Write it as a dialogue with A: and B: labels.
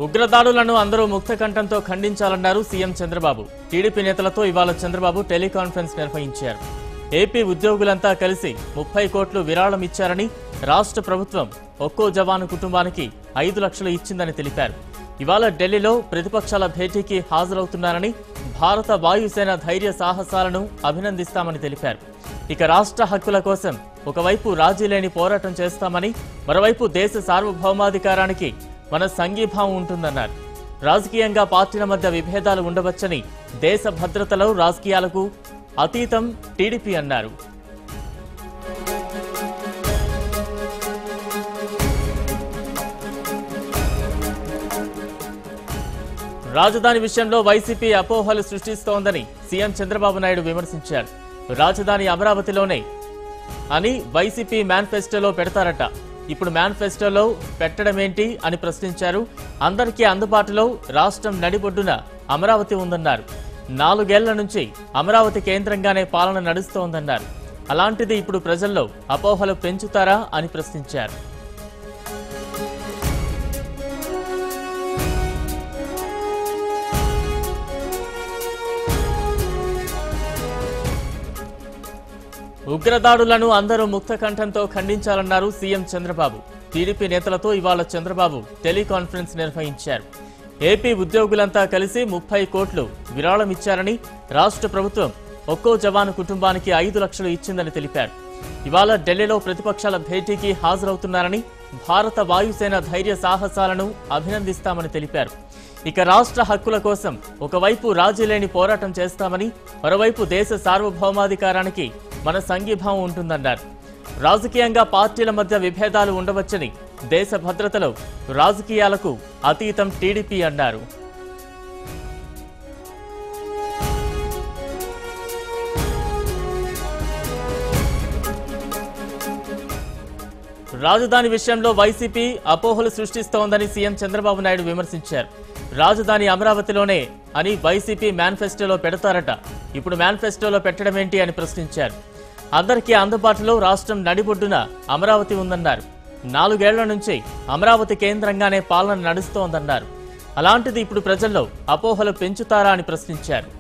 A: ఉగ్రదాడులను అందరూ ముక్త కంఠంతో ఖండించాలన్నారు సీఎం చంద్రబాబు టీడీపీ నేతలతో ఇవాళ చంద్రబాబు టెలికాన్ఫరెన్స్ నిర్వహించారు ఏపీ ఉద్యోగులంతా కలిసి ముప్పై కోట్లు విరాళం ఇచ్చారని రాష్ట్ర ప్రభుత్వం ఒక్కో జవాను కుటుంబానికి ఐదు లక్షలు ఇచ్చిందని తెలిపారు ఇవాళ ఢిల్లీలో ప్రతిపక్షాల భేటీకి హాజరవుతున్నారని భారత వాయుసేన ధైర్య సాహసాలను అభినందిస్తామని తెలిపారు ఇక రాష్ట్ర హక్కుల కోసం ఒకవైపు రాజీ లేని పోరాటం చేస్తామని మరోవైపు దేశ సార్వభౌమాధికారానికి మన సంఘీభావం ఉంటుందన్నారు రాజకీయంగా పార్టీల మధ్య విభేదాలు ఉండవచ్చని దేశ భద్రతలో రాజకీయాలకు అతీతం టీడీపీ అన్నారు రాజధాని విషయంలో వైసీపీ అపోహలు సృష్టిస్తోందని సీఎం చంద్రబాబు నాయుడు విమర్శించారు రాజధాని అమరావతిలోనే అని వైసీపీ మేనిఫెస్టోలో పెడతారట ఇప్పుడు మేనిఫెస్టోలో పెట్టడమేంటి అని ప్రశ్నించారు అందరికీ అందుబాటులో రాష్ట్రం నడిబొడ్డున అమరావతి ఉందన్నారు నాలుగేళ్ల నుంచి అమరావతి కేంద్రంగానే పాలన నడుస్తోందన్నారు అలాంటిది ఇప్పుడు ప్రజల్లో అపోహలు పెంచుతారా అని ప్రశ్నించారు ఉగ్రదాడులను అందరూ ముక్త కంఠంతో ఖండించాలన్నారు సీఎం చంద్రబాబు టీడీపీ నేతలతో ఇవాళ చంద్రబాబు టెలికాన్ఫరెన్స్ నిర్వహించారు ఏపీ ఉద్యోగులంతా కలిసి ముప్పై కోట్లు విరాళం ఇచ్చారని రాష్ట్ర ప్రభుత్వం ఒక్కో జవాను కుటుంబానికి ఐదు లక్షలు ఇచ్చిందని తెలిపారు ఇవాళ ఢిల్లీలో ప్రతిపక్షాల భేటీకి హాజరవుతున్నారని భారత వాయుసేన ధైర్య సాహసాలను అభినందిస్తామని తెలిపారు ఇక రాష్ట్ర హక్కుల కోసం ఒకవైపు రాజీ లేని పోరాటం చేస్తామని మరోవైపు దేశ సార్వభౌమాధికారానికి మన సంఘీభావం ఉంటుందన్నారు రాజకీయంగా పార్టీల మధ్య విభేదాలు ఉండవచ్చని దేశ భద్రతలో రాజకీయాలకు అతీతం టీడీపీ అన్నారు రాజధాని విషయంలో వైసీపీ అపోహలు సృష్టిస్తోందని సీఎం చంద్రబాబు నాయుడు విమర్శించారు రాజధాని అమరావతిలోనే అని వైసీపీ మేనిఫెస్టోలో పెడతారట ఇప్పుడు మేనిఫెస్టోలో పెట్టడమేంటి అని ప్రశ్నించారు అందరికీ అందుబాటులో రాష్ట్రం నడిబొడ్డున అమరావతి ఉందన్నారు నాలుగేళ్ల నుంచి అమరావతి కేంద్రంగానే పాలన నడుస్తోందన్నారు అలాంటిది ఇప్పుడు ప్రజల్లో అపోహలు పెంచుతారా అని ప్రశ్నించారు